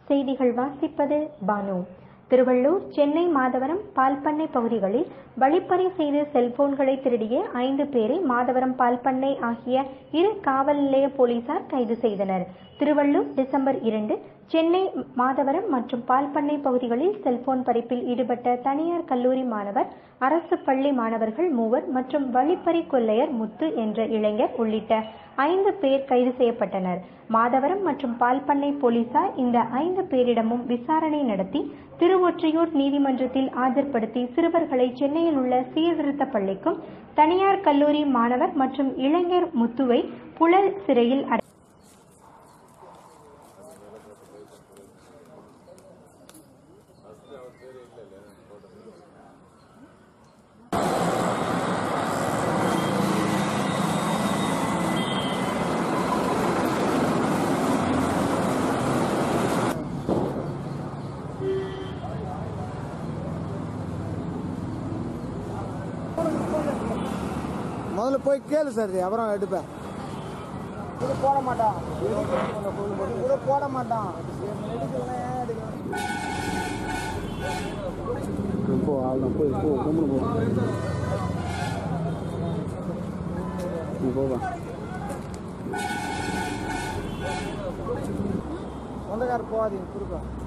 செய்திகள் வாசிப்பது பானு திருவள்ளூர் சென்னை மாதவரம் பால்பண்ணை பகுதிகளில் வழிப்பறி செய்து செல்போன்களை திருடிய ஐந்து பேரை மாதவரம் பால்பண்ணை ஆகிய இரு காவல் நிலைய போலீசார் கைது செய்தனர் திருவள்ளூர் டிசம்பர் இரண்டு சென்னை மாதவரம் மற்றும் பால்பண்ணை பகுதிகளில் செல்போன் பறிப்பில் ஈடுபட்ட தனியார் கல்லூரி மாணவர் அரசு பள்ளி மாணவர்கள் மூவர் மற்றும் வழிப்பறி கொள்ளையர் முத்து என்ற இளைஞர் உள்ளிட்ட ஐந்து பேர் கைது செய்யப்பட்டனர் மாதவரம் மற்றும் பால்பண்ணை போலீசார் இந்த ஐந்து பேரிடமும் விசாரணை நடத்தி திருவொற்றியூர் நீதிமன்றத்தில் ஆஜர்படுத்தி சிறுவர்களை சென்னையில் உள்ள சீர்திருத்த பள்ளிக்கும் தனியார் கல்லூரி மாணவர் மற்றும் இளைஞர் முத்துவை புழல் சிறையில் அடை முதல்ல போய் கேளு சார் இது, அப்புறம் எடுப்பேன் இது போட மாட்டான் இது கூட போட மாட்டான் எடுக்கலாம் ஏன் எடுக்கலாம் போ அவ்வளோ போய் போ கம்முனு போ நீ போவா சொந்தக்காரர் போகாதீங்க கொடுப்பேன்